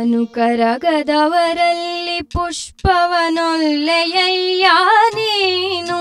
ತನು ಕರಗದವರಲ್ಲಿ ಪುಷ್ಪವನೊಲ್ಲೆಯಯ್ಯ ನೀನು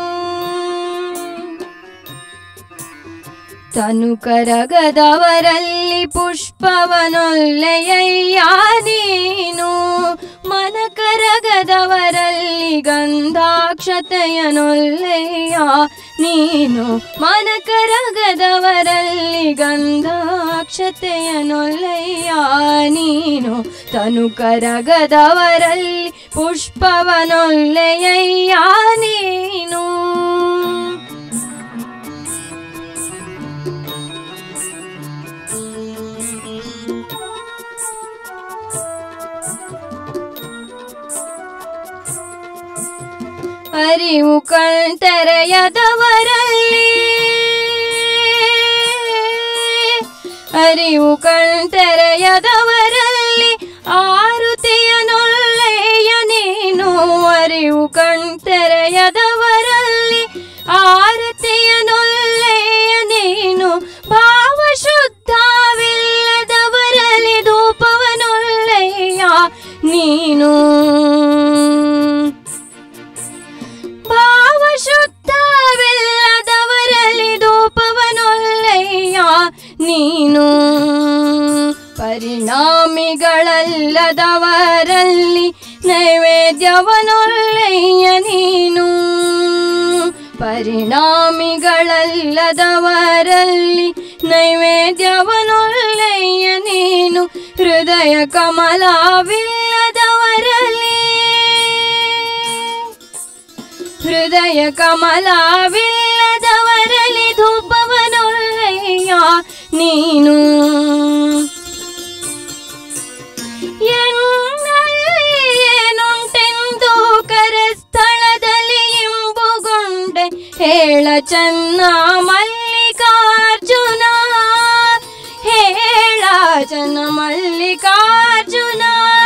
ತನು ಕರಗದವರಲ್ಲಿ ಪುಷ್ಪವನೊಲ್ಲೆಯಯ್ಯ ನೀನು ಮನ ಕರಗದವರಲ್ಲಿ ಗಂಧಾಕ್ಷತೆಯನೊಲ್ಲೆಯ ನೀನು ಮನ ಕರಗದವರಲ್ಲಿ ಗಂಧಾಕ್ಷತೆಯನೊಲ್ಲೆಯ ನೀನು ತನು ಕರಗದವರಲ್ಲಿ ಪುಷ್ಪವನೊಲ್ಲೆಯಯ್ಯ ನೀನು ಅರಿವು ಕಣ್ತೆರೆಯದವರಲ್ಲಿ ಅರಿವು ಕಣ್ತೆರೆಯದವರಲ್ಲಿ ಆರುತಿಯನೊಲ್ಲೆಯ ನೀನು ಅರಿವು ಕಣ್ತೆರೆಯದವರಲ್ಲಿ ಆರತಿಯನೊಲ್ಲೆಯ ನೀನು ಭಾವಶುದ್ಧವಿಲ್ಲದವರಲ್ಲಿ ಧೂಪವನೊಲ್ಲೆಯ ನೀನು ಭಾವಶುದ್ಧವಿಲ್ಲದವರಲ್ಲಿ ಧೂಪವನೊಲ್ಲೆಯ ನೀನು ಪರಿಣಾಮಿಗಳಲ್ಲದವರಲ್ಲಿ ನೈವೇದ್ಯವನೊಲ್ಲೆಯ ನೀನು ಪರಿಣಾಮಿಗಳಲ್ಲದವರಲ್ಲಿ ನೈವೇದ್ಯವನೊಲ್ಲೆಯ ನೀನು ಹೃದಯ ಕಮಲವಿಲ್ಲದವರಲ್ಲಿ ಹೃದಯ ಕಮಲವಿಲ್ಲದವರಲ್ಲಿ ಧೂಪವನೊಲ್ಲೆಯ ನೀನು ಎನ್ನಲ್ಲಿ ಏನುಂಟೆಂದು ಕರಸ್ಥಳದಲ್ಲಿ ಇಂಬುಗೊಂಡೆ ಹೇಳ ಚನ್ನ ಮಲ್ಲಿಕಾರ್ಜುನ ಹೇಳ ಚನ್ನ ಮಲ್ಲಿಕಾರ್ಜುನ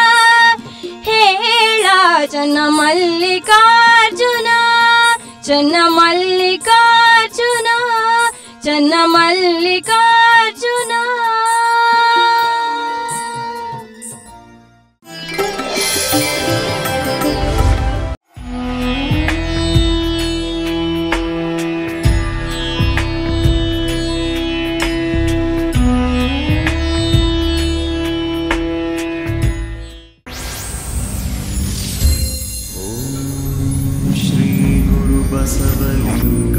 ಹೇಳ ಚನ್ನ ಮಲ್ಲಿಕಾರ್ಜುನ ಚನ್ನ ಮಲ್ಲಿಕಾರ್ಜುನ ಚನ್ನ ಮಲ್ಲಿಕಾರ್ಜುನ श्रीगुरुबसवलिङ्ग